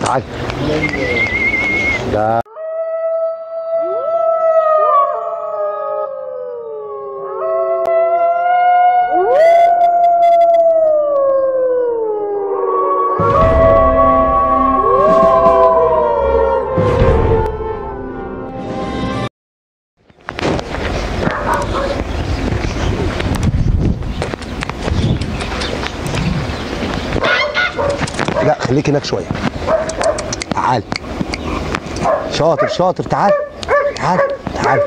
تعال ده لا خليك هناك شويه تعال شاطر شاطر تعال تعال تعال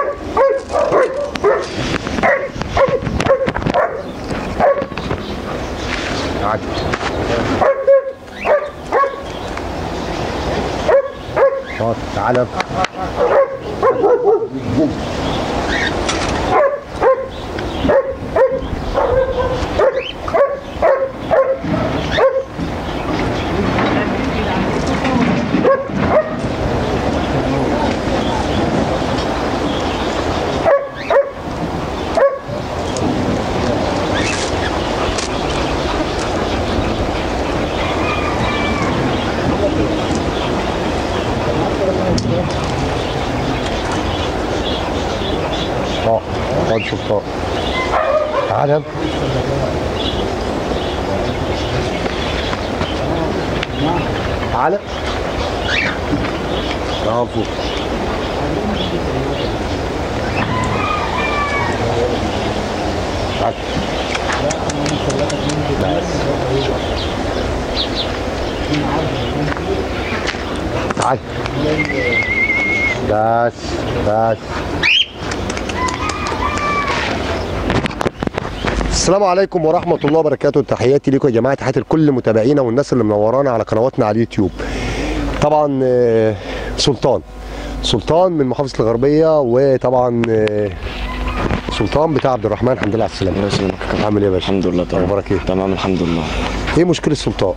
تعال شاطر تعال يلا. اه اقعد شوف طاق تعال يلا تعال برافو تعال بس تعال بس بس السلام عليكم ورحمة الله وبركاته تحياتي لكم يا جماعة تحياتي لكل متابعينا والناس اللي منورانا على قنواتنا على اليوتيوب طبعا آه، سلطان سلطان من محافظة الغربية وطبعا آه، سلطان بتاع عبد الرحمن الحمد لله على السلامة الله يسلمك يا كابتن. عامل ايه يا باشا؟ الحمد لله تمام اخبارك ايه؟ تمام الحمد لله ايه مشكلة سلطان؟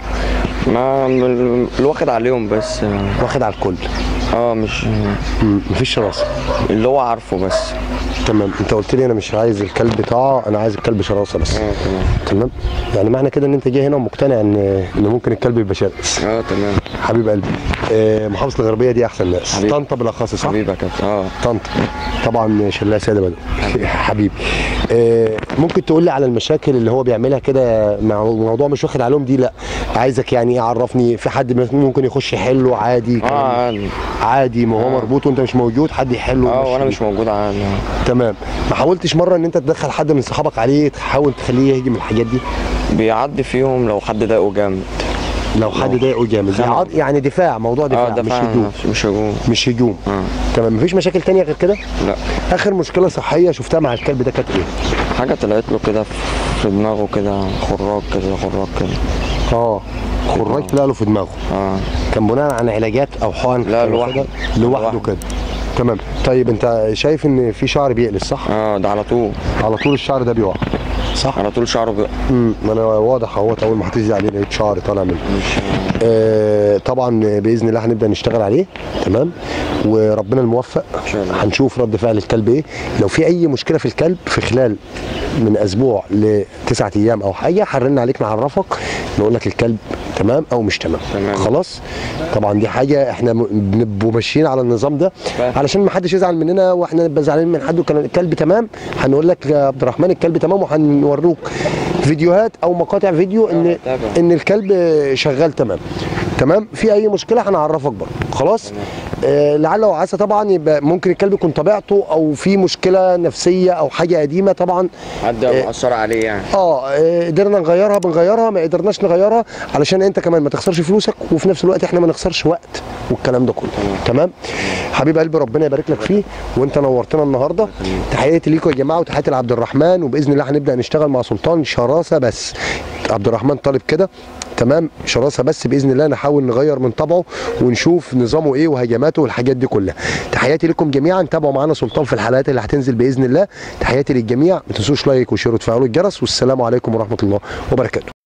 ما ال- الواخد عليهم بس واخد على الكل اه مش مم، مفيش شراسة اللي هو عارفه بس تمام انت قلت لي انا مش عايز الكلب بتاعه انا عايز الكلب شراسة بس اه تمام تمام يعني معنى كده ان انت جاي هنا ومقتنع ان ان ممكن الكلب يبقى شرس اه تمام حبيب قلبي آه، محافظه الغربيه دي احسن ناس حبيبي. طنطا بالاخص صح حبيبي يا كابتن اه طنطا طبعا شلاه ساده بدو حبيبي آه، ممكن تقول لي على المشاكل اللي هو بيعملها كده مع موضوع مش واخد عليهم دي لا عايزك يعني ايه عرفني في حد ممكن يخش يحله عادي اه كلام عادي عادي ما هو آه. مربوط وانت مش موجود حد يحله اه وانا ويمشيه. مش موجود عادي تمام ما حاولتش مره ان انت تدخل حد من صحابك عليه تحاول تخليه يهجم الحاجات دي بيعدي فيهم لو حد ضايقه جامد لو حد ضايقه جامد خنق. بيعض- يعني دفاع موضوع دفاع, اه ده مش فعلا هجوم نفسه، مش هجوم مش هجوم اه تمام مفيش مشاكل تانية غير كده لا اخر مشكله صحيه شفتها مع الكلب ده كانت ايه حاجه طلعت له كده في دماغه كده خراج كده خراج كده اه خراج طلع له في دماغه اه كان بناء على علاجات او حقن لا، كان لوحده. واخدها؟ لوحده لوحده. كده تمام طيب انت شايف ان في شعر بيقلص صح اه ده على طول على طول الشعر ده بيقع صح على طول شعره بيقع امم ما انا واضح اهوت اول ما هتيجي عليه لقيت شعر طالع منه مش آه طبعا باذن الله هنبدا نشتغل عليه تمام وربنا الموفق ان شاء الله هنشوف رد فعل الكلب ايه لو في اي مشكله في الكلب في خلال من اسبوع لتسعة ايام او حاجه هنرن عليك نعرفك نقول لك الكلب تمام او مش تمام تمام. خلاص طبعا دي حاجه احنا م- بنبقوا ماشيين على النظام ده فاهم. علشان ما حدش يزعل مننا واحنا نبقى زعلانين من حد وكان الكلب تمام هنقول لك يا عبد الرحمن الكلب تمام وهنوروك فيديوهات او مقاطع فيديو ان تابع. ان الكلب شغال تمام تمام في اي مشكله هنعرفك برضه خلاص آه لعل وعسى طبعا يبقى ممكن الكلب يكون طبيعته او في مشكله نفسيه او حاجه قديمه طبعا حد مأثر عليه يعني اه آه، قدرنا نغيرها بنغيرها ما قدرناش نغيرها علشان انت كمان ما تخسرش فلوسك وفي نفس الوقت احنا ما نخسرش وقت والكلام ده كله تمام حبيب قلبي ربنا يبارك لك فيه وانت نورتنا النهارده تحياتي ليكم يا جماعه وتحياتي لعبد الرحمن وباذن الله هنبدا نشتغل مع سلطان شراسه بس عبد الرحمن طالب كده تمام شراسه بس باذن الله نحاول نغير من طبعه ونشوف نظامه ايه وهجماته والحاجات دي كلها تحياتي لكم جميعا تابعوا معانا سلطان في الحلقات اللي هتنزل باذن الله تحياتي للجميع ما تنسوش لايك وشير وتفعلوا الجرس والسلام عليكم ورحمه الله وبركاته